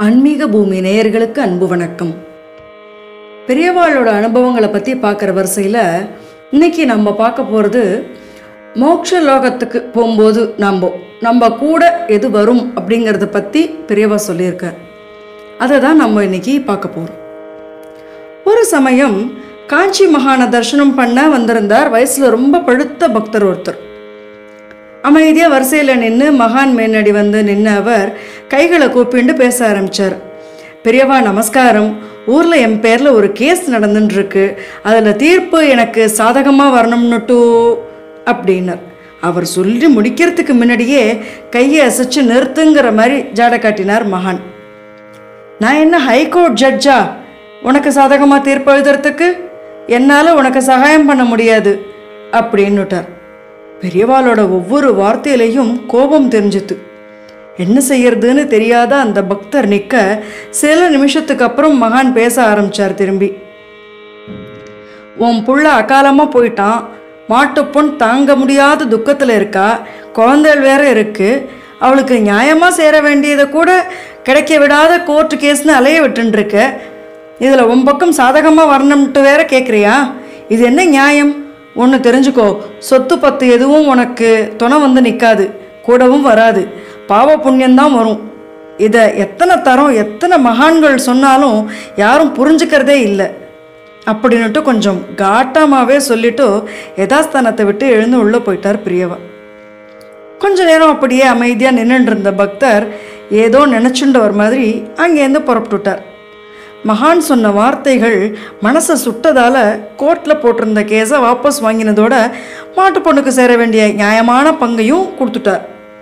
ஆன்மீக பூமி நேயர்களுக்கு அன்பு வணக்கம் பெரியவாளோட அனுபவங்களை பற்றி பார்க்குற வரிசையில் இன்னைக்கு நம்ம பார்க்க போகிறது மோட்ச லோகத்துக்கு போகும்போது நம்ம நம்ம கூட எது வரும் அப்படிங்கிறத பற்றி பெரியவா சொல்லியிருக்கார் அதை தான் நம்ம இன்னைக்கு பார்க்க போகிறோம் ஒரு சமயம் காஞ்சி மகான தரிசனம் பண்ண வந்திருந்தார் வயசில் ரொம்ப பழுத்த பக்தர் ஒருத்தர் அமைதியாக வரிசையில் நின்று மகான் மேனடி வந்து நின்று அவர் கைகளை கூப்பிண்டு பேச ஆரம்பித்தார் பெரியவா நமஸ்காரம் ஊரில் என் பேரில் ஒரு கேஸ் நடந்துட்டுருக்கு அதில் தீர்ப்பு எனக்கு சாதகமாக வரணும்னுட்டு அப்படின்னார் அவர் சொல்லி முடிக்கிறதுக்கு முன்னாடியே கையை அசைச்சு நிறுத்துங்கிற மாதிரி ஜாடை காட்டினார் மகான் நான் என்ன ஹைகோர்ட் ஜட்ஜா உனக்கு சாதகமாக தீர்ப்பு எழுதுறதுக்கு என்னால் உனக்கு சகாயம் பண்ண முடியாது அப்படின்னுட்டார் பெரியவாளோட ஒவ்வொரு வார்த்தையிலையும் கோபம் தெரிஞ்சுது என்ன செய்யறதுன்னு தெரியாத அந்த பக்தர் நிற்க சில நிமிஷத்துக்கு அப்புறம் மகான் பேச ஆரம்பிச்சார் திரும்பி உன் புள்ள அகாலமாக போயிட்டான் மாட்டுப்பொன் தாங்க முடியாத துக்கத்தில் இருக்கா குழந்தைகள் வேற இருக்கு அவளுக்கு நியாயமாக சேர வேண்டியதை கூட கிடைக்க விடாத கோர்ட்டு கேஸ்னு அலைய விட்டுருக்க இதில் உன் பக்கம் சாதகமாக வரணும்ட்டு வேற கேட்குறியா இது என்ன நியாயம் ஒன்று தெரிஞ்சுக்கோ சொத்து பத்து எதுவும் உனக்கு துணை வந்து நிற்காது கூடவும் வராது பாவ புண்ணியம்தான் வரும் இதை எத்தனை தரம் எத்தனை மகான்கள் சொன்னாலும் யாரும் புரிஞ்சுக்கிறதே இல்லை அப்படின்னுட்டு கொஞ்சம் காட்டமாகவே சொல்லிட்டு யதாஸ்தானத்தை விட்டு எழுந்து உள்ளே போயிட்டார் பிரியவா கொஞ்ச நேரம் அப்படியே அமைதியாக நின்றுட்டு இருந்த பக்தர் ஏதோ நினச்சுண்டவர் மாதிரி அங்கேருந்து புறப்பட்டுட்டார் மகான் சொன்ன வார்த்தைகள் மனசை சுட்டதால் கோர்ட்டில் போட்டிருந்த கேஸை வாபஸ் வாங்கினதோட மாட்டு பொண்ணுக்கு சேர வேண்டிய நியாயமான பங்கையும் கொடுத்துட்டார்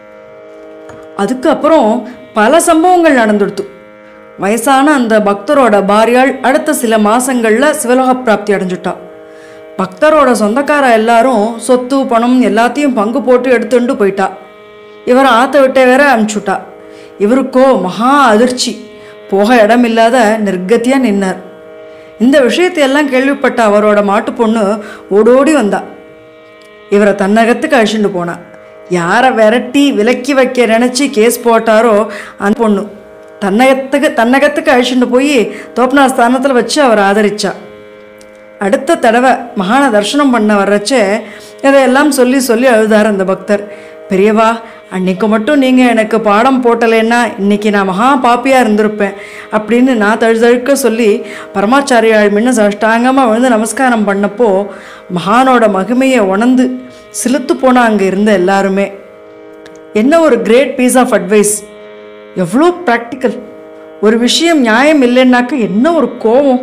அதுக்கப்புறம் பல சம்பவங்கள் நடந்துடுத்து வயசான அந்த பக்தரோட பாரியாள் அடுத்த சில மாசங்களில் சிவலோக பிராப்தி அடைஞ்சுட்டா பக்தரோட சொந்தக்கார எல்லாரும் சொத்து பணம் எல்லாத்தையும் பங்கு போட்டு எடுத்துட்டு போயிட்டா இவரை ஆற்ற விட்டே வேற அனுப்பிச்சுட்டா இவருக்கோ மகா அதிர்ச்சி போக இடம் இல்லாத நிர்கத்தியாக நின்னார் இந்த விஷயத்தையெல்லாம் கேள்விப்பட்ட அவரோட மாட்டு பொண்ணு ஓடோடி வந்தா இவரை தன்னகத்துக்கு அழிச்சுட்டு போனா யாரை விரட்டி விலக்கி வைக்க நினச்சி கேஸ் போட்டாரோ அந்த பொண்ணு தன்னகத்துக்கு தன்னகத்துக்கு அழிச்சுட்டு போய் தோப்பனார் ஸ்தானத்தில் வச்சு அவர் ஆதரிச்சா அடுத்த தடவை மகான தரிசனம் பண்ண வர்றச்சே இதையெல்லாம் சொல்லி சொல்லி அழுதார் அந்த பக்தர் பெரியவா அன்னைக்கு மட்டும் நீங்கள் எனக்கு பாடம் போட்டலைன்னா இன்னைக்கு நான் மகா பாப்பியாக இருந்திருப்பேன் அப்படின்னு நான் தழுதழுக்க சொல்லி பரமாச்சாரியாள் முன்ன சஷ்டாங்கமாக விழுந்து நமஸ்காரம் பண்ணப்போ மகானோட மகிமையை உணர்ந்து சிலுத்து போன அங்கே இருந்த எல்லாருமே என்ன ஒரு கிரேட் பீஸ் ஆஃப் அட்வைஸ் எவ்வளோ ப்ராக்டிக்கல் ஒரு விஷயம் நியாயம் இல்லைன்னாக்க என்ன ஒரு கோவம்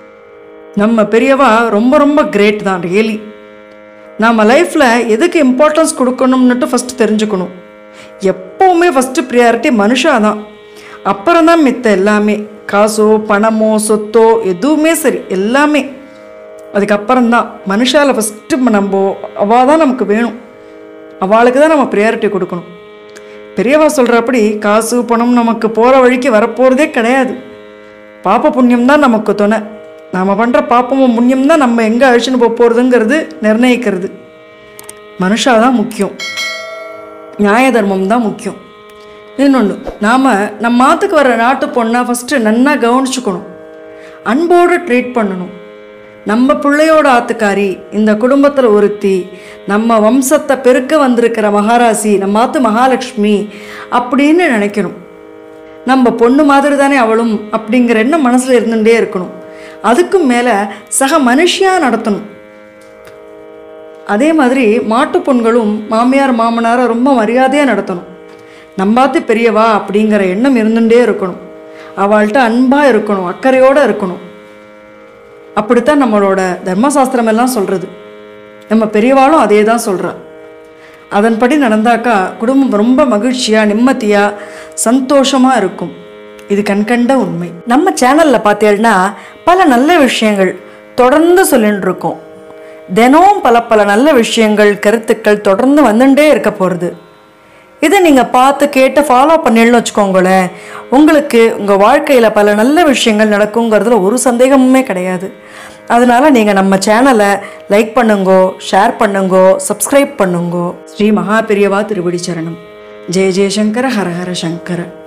நம்ம பெரியவா ரொம்ப ரொம்ப கிரேட் தான் ரியலி நாம் லைஃப்பில் எதுக்கு இம்பார்ட்டன்ஸ் கொடுக்கணும்னுட்டு ஃபஸ்ட்டு தெரிஞ்சுக்கணும் எப்போவுமே ஃபஸ்ட்டு ப்ரியாரிட்டி மனுஷா தான் அப்புறம் தான் மித்த எல்லாமே காசோ பணமோ சொத்தோ எதுவுமே சரி எல்லாமே அதுக்கப்புறம் தான் மனுஷால ஃபஸ்ட்டு நம்ம அவள் தான் நமக்கு வேணும் அவளுக்கு தான் நம்ம ப்ரியாரிட்டி கொடுக்கணும் பெரியவா சொல்கிறபடி காசு பணம் நமக்கு போகிற வழிக்கு வரப்போகிறதே கிடையாது பாப்ப புண்ணியம் தான் நமக்கு துணை நாம் பண்ணுற பாப்பமும் புண்ணியம் தான் நம்ம எங்கே அழிச்சுன்னு போக போகிறதுங்கிறது நிர்ணயிக்கிறது மனுஷா தான் முக்கியம் நியாய தர்மம் தான் முக்கியம் இன்னொன்று நாம் நம்ம மாத்துக்கு வர நாட்டு பொண்ணை ஃபஸ்ட்டு நன்னா கவனிச்சுக்கணும் அன்போடு ட்ரீட் பண்ணணும் நம்ம பிள்ளையோட ஆத்துக்காரி இந்த குடும்பத்தில் ஒருத்தி நம்ம வம்சத்தை பெருக்க வந்திருக்கிற மகாராசி நம்ம ஆத்து மகாலட்சுமி அப்படின்னு நினைக்கணும் நம்ம பொண்ணு மாதிரி தானே அவளும் அப்படிங்கிற எண்ணம் மனசில் இருந்துகிட்டே இருக்கணும் அதுக்கும் மேலே சக மனுஷியாக நடத்தணும் அதே மாதிரி மாட்டு பொண்களும் மாமியார் மாமனாரை ரொம்ப மரியாதையாக நடத்தணும் நம்பாத்து பெரியவா அப்படிங்கிற எண்ணம் இருந்துகிட்டே இருக்கணும் அவள்கிட்ட அன்பாக இருக்கணும் அக்கறையோடு இருக்கணும் அப்படித்தான் நம்மளோட தர்மசாஸ்திரம் எல்லாம் சொல்கிறது நம்ம பெரியவாளும் அதே தான் சொல்கிறா அதன்படி நடந்தாக்கா குடும்பம் ரொம்ப மகிழ்ச்சியாக நிம்மதியாக சந்தோஷமாக இருக்கும் இது கண்கண்ட உண்மை நம்ம சேனலில் பார்த்தீங்கன்னா பல நல்ல விஷயங்கள் தொடர்ந்து சொல்லிட்டு இருக்கோம் தினம் பல பல நல்ல விஷயங்கள் கருத்துக்கள் தொடர்ந்து வந்துட்டே இருக்க போகிறது இதை நீங்கள் பார்த்து கேட்டு ஃபாலோ பண்ணிடணும் வச்சுக்கோங்களேன் உங்களுக்கு உங்கள் வாழ்க்கையில் பல நல்ல விஷயங்கள் நடக்குங்கிறதுல ஒரு சந்தேகமுமே கிடையாது அதனால நீங்கள் நம்ம சேனலை லைக் பண்ணுங்கோ ஷேர் பண்ணுங்கோ சப்ஸ்கிரைப் பண்ணுங்கோ ஸ்ரீ மகா பெரியவா திருவடி சரணம் ஜெய ஜெயசங்கர ஹர ஹர சங்கர